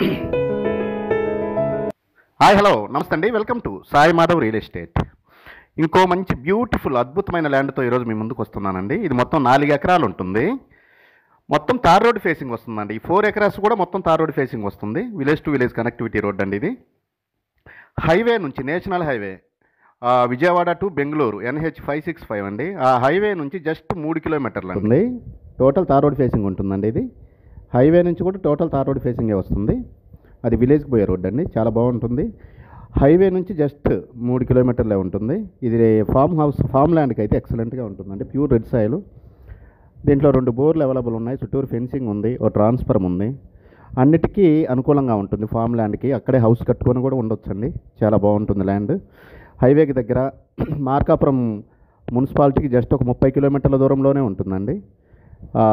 hi hello నమస్తే అండి welcome to Sai Madhav real estate ఇంకో మంచి బ్యూటిఫుల్ అద్భుతమైన ల్యాండ్తో ఈరోజు మీ ముందుకు వస్తున్నానండి ఇది మొత్తం నాలుగు ఎకరాలు ఉంటుంది మొత్తం తార్ రోడ్ ఫేసింగ్ వస్తుందండి ఈ ఫోర్ ఎకరాస్ కూడా మొత్తం తార్ రోడ్ ఫేసింగ్ వస్తుంది village to village connectivity road అండి ఇది హైవే నుంచి నేషనల్ హైవే ఆ, Vijayawada to Bengaluru NH five six five అండి ఆ హైవే నుంచి జస్ట్ మూడు కిలోమీటర్లు ఉంది టోటల్ తార్ రోడ్ ఫేసింగ్ ఉంటుందండి ఇది హైవే నుంచి కూడా టోటల్ తార్ రోడ్ ఫేసింగే వస్తుంది అది విలేజ్కి పోయే రోడ్ అండి చాలా బాగుంటుంది హైవే నుంచి జస్ట్ మూడు కిలోమీటర్లే ఉంటుంది ఇది ఫామ్ హౌస్ ఫామ్ ల్యాండ్కి అయితే ఎక్సలెంట్గా ఉంటుందండి ప్యూర్ రెడ్ సాయిల్ దీంట్లో రెండు బోర్లు అవైలబుల్ ఉన్నాయి చుట్టూరు ఫెన్సింగ్ ఉంది ఓ ట్రాన్స్ఫర్మ్ ఉంది అన్నిటికీ అనుకూలంగా ఉంటుంది ఫామ్ ల్యాండ్కి అక్కడే హౌస్ కట్టుకొని కూడా ఉండొచ్చండి చాలా బాగుంటుంది ల్యాండ్ హైవేకి దగ్గర మార్కాపురం మున్సిపాలిటీకి జస్ట్ ఒక ముప్పై కిలోమీటర్ల దూరంలోనే ఉంటుందండి ఆ,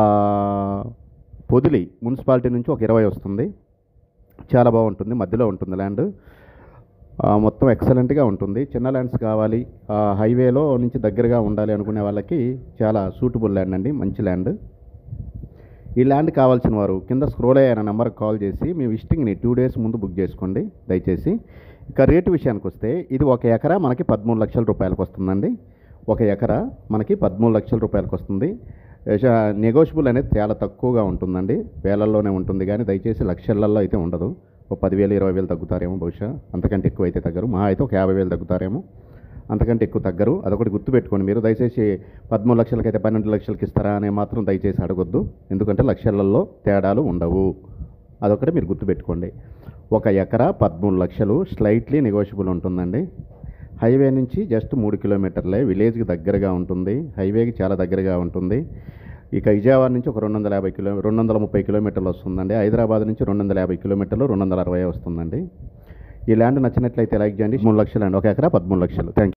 పొదిలి మున్సిపాలిటీ నుంచి ఒక ఇరవై వస్తుంది చాలా బాగుంటుంది మధ్యలో ఉంటుంది ల్యాండ్ ఆ, మొత్తం ఎక్సలెంట్గా ఉంటుంది చిన్న ల్యాండ్స్ కావాలి ఆ, హైవేలో నుంచి దగ్గరగా ఉండాలి అనుకునే వాళ్ళకి చాలా సూటబుల్ ల్యాండ్ అండి మంచి ల్యాండ్ ఈ ల్యాండ్ కావాల్సిన వారు కింద స్క్రోల్ అయ్యాన నెంబర్కి కాల్ చేసి మీ విజిటింగ్ని టూ డేస్ ముందు బుక్ చేసుకోండి దయచేసి ఇక రేటు విషయానికి వస్తే ఇది ఒక ఎకరా మనకి పదమూడు లక్షల రూపాయలకు వస్తుందండి ఒక ఎకరా మనకి పదమూడు లక్షల రూపాయలకు వస్తుంది నెగోషియబుల్ అనేది చాలా తక్కువగా ఉంటుందండి వేలల్లోనే ఉంటుంది కానీ దయచేసి లక్షలలో అయితే ఉండదు ఒక పదివేలు ఇరవై వేలు తగ్గుతారేమో బహుశా అంతకంటే ఎక్కువ అయితే తగ్గరు మా అయితే ఒక యాభై వేలు తగ్గుతారేమో అంతకంటే ఎక్కువ తగ్గరు అదొకటి గుర్తుపెట్టుకోండి మీరు దయచేసి పదమూడు లక్షలకైతే పన్నెండు లక్షలకి ఇస్తారా అని మాత్రం దయచేసి అడగొద్దు ఎందుకంటే లక్షలలో తేడాలు ఉండవు అదొకటి మీరు గుర్తుపెట్టుకోండి ఒక ఎకరా పదమూడు లక్షలు స్లైట్లీ నెగోషియబుల్ ఉంటుందండి హైవే నుంచి జస్ట్ మూడు కిలోమీటర్లే విలేజ్కి దగ్గరగా ఉంటుంది హైవేకి చాలా దగ్గరగా ఉంటుంది ఇక విజయవాడ నుంచి ఒక రెండు వందల యాభై కిలో రెండు వందల ముప్పై కిలోమీటర్లు వస్తుందండి హైదరాబాద్ నుంచి రెండు వందల యాభై కిలోమీటర్లు రెండు వందల అరవై వస్తుందండి ఈ ల్యాండ్ నచ్చినట్లయితే లైక్ చేయండి మూడు లక్షలు అండి ఒక ఎకరా పదమూడు లక్షలు థ్యాంక్ యూ